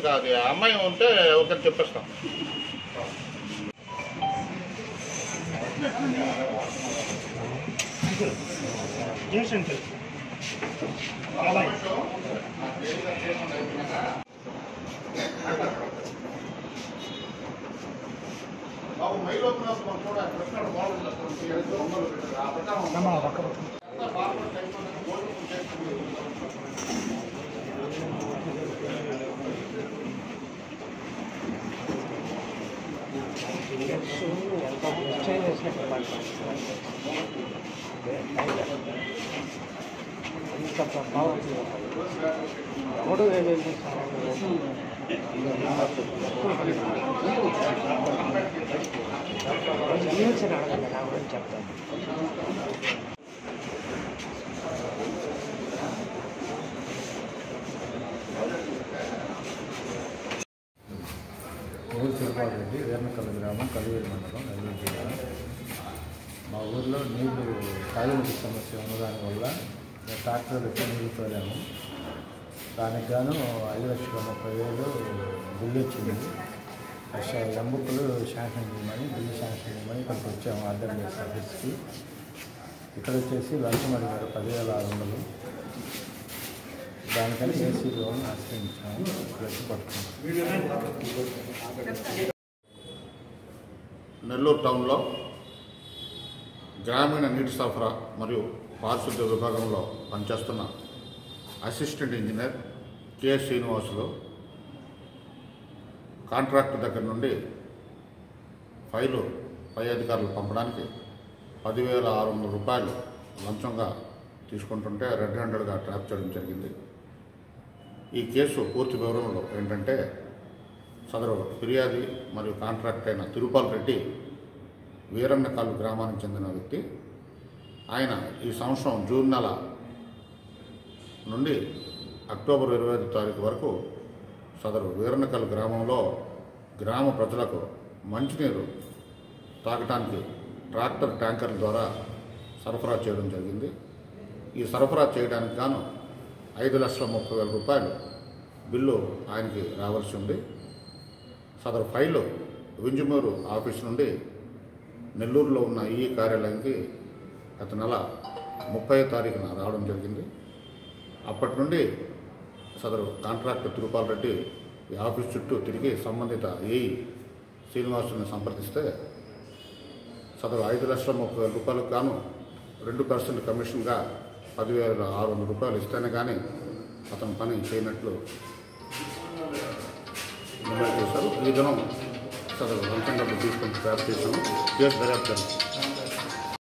మీకు అది అమ్మాయి ఉంటే ఒకటి చెప్పేస్తాం బాబు మైలు వచ్చినప్పుడు కూడా ప్రశ్న బాగుంటుంది బొమ్మలు పెట్టారు ఆ ప్రకారం ఎవడు అడగండి నా గురించి చెప్తాను ఊరు తిరుపాటి రెడ్డి వీర్నకల్ గ్రామం కలివేరు మండలం నెల్లూరు జిల్లా మా ఊర్లో నీళ్లు తాగునీటి సమస్య ఉన్నదాని వల్ల ట్రాక్టర్లు ఎక్కువ నీళ్లు తోలాము దానికి గాను ఐదు లక్షల ముప్పై వేలు బిల్లు వచ్చింది లక్ష ఎంబుకులు శాంక్షన్ చేయమని బిల్లు శాంక్షన్ చేయమని ఇక్కడికి వచ్చాము ఆర్డబ్ల్యూఎస్ ఆఫీస్కి ఇక్కడ వచ్చేసి లంచం అడిగారు పదివేల ఆరు వందలు దానికని ఏసీ లోన్ ఆశ్రయించాము ఇక్కడ వచ్చి పట్టుకున్నాం నెల్లూరు టౌన్లో గ్రామీణ నీటి సరఫరా మరియు పారిశుద్ధ్య విభాగంలో పనిచేస్తున్న assistant engineer K Srinivasulu contract దగ్గర నుండి ఫైలు పై అధికారులు పంపడానికి పదివేల ఆరు వందల రూపాయలు లంచంగా తీసుకుంటుంటే రెడ్ హ్యాండెడ్గా ట్రాప్ చేయడం జరిగింది ఈ కేసు పూర్తి వివరంలో ఏంటంటే సదరు ఫిర్యాది మరియు కాంట్రాక్ట్ అయిన తిరుపాల్ రెడ్డి వీరన్నకాలు గ్రామానికి చెందిన వ్యక్తి ఆయన ఈ సంవత్సరం జూన్ నెల నుండి అక్టోబర్ ఇరవై ఐదు తారీఖు వరకు సదరు వీరన్నకల్ గ్రామంలో గ్రామ ప్రజలకు మంచినీరు తాగటానికి ట్రాక్టర్ ట్యాంకర్ల ద్వారా సరఫరా చేయడం జరిగింది ఈ సరఫరా చేయడానికి గాను ఐదు లక్షల ముప్పై వేల రూపాయలు బిల్లు ఆయనకి రావాల్సి ఉంది సదరు ఫైలు వింజమూరు ఆఫీస్ నుండి నెల్లూరులో ఉన్న ఈ కార్యాలయానికి గత నెల ముప్పై తారీఖున రావడం జరిగింది అప్పటి నుండి సదరు కాంట్రాక్టర్ తిరుపాల్ రెడ్డి ఈ ఆఫీస్ చుట్టూ తిరిగి సంబంధిత ఏఈ శ్రీనివాసుని సంప్రదిస్తే సదరు ఐదు లక్షల ముప్పై వేల రూపాయలకు గాను రెండు పర్సెంట్ కమిషన్గా పదివేల ఆరు వందల రూపాయలు ఇస్తేనే కానీ అతను పని చేయనట్లు నిర్ణయం చేశారు ఈ దినం సదరు లంచం డబ్బులు తీసుకొని ట్రాప్ చేశాము కేసు దర్యాప్తు జరుగుతుంది